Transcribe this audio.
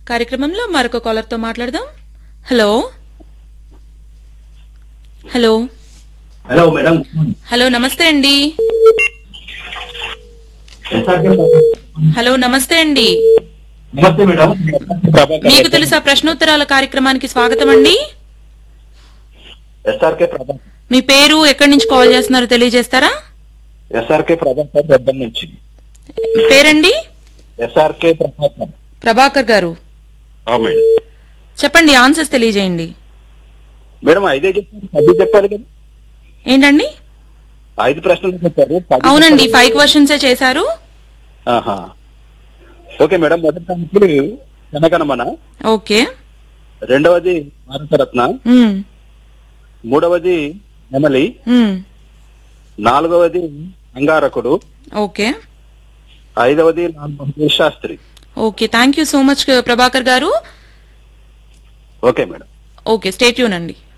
కార్యక్రమంలో మరొక కాలర్ తో మాట్లాడదాం hello hello hello madam hello నమస్తే అండి హలో నమస్తే అండి నమస్తే మేడం మీకు తెలుసా ప్రశ్నోత్తరాల కార్యక్రమానికి స్వాగతం అండి ఎస్ఆర్కే ప్రభా మీ పేరు ఎక్కడి నుంచి కాల్ చేస్తున్నారో తెలియజేస్తారా ఎస్ఆర్కే ప్రభాకర్ పెద్దం నుంచి పేరండి ఎస్ఆర్కే ప్రభాకర్ ప్రభాకర్ గారు మేడం చెప్పండి ఆన్సర్స్ తెలియజేయండి మేడం ఐదే చెప్పారు పది చెప్పారు కదా ఏంటండి ఐదు ప్రశ్నలు చెప్పారు పది అవునండి చెప్పారు. ఫైవ్ క్వశ్చన్సే చేశారు ఆహా. ఓకే మేడం మొదటి జనగణమన ఓకే రెండవది భారతరత్న ఉమ్, మూడవది నెమలి ఉమ్, నాలుగవది అంగారకుడు ఓకే ఐదవది Lal Bahadur Shastri okay thank you so much Prabhakar garu okay madam okay stay tune అండి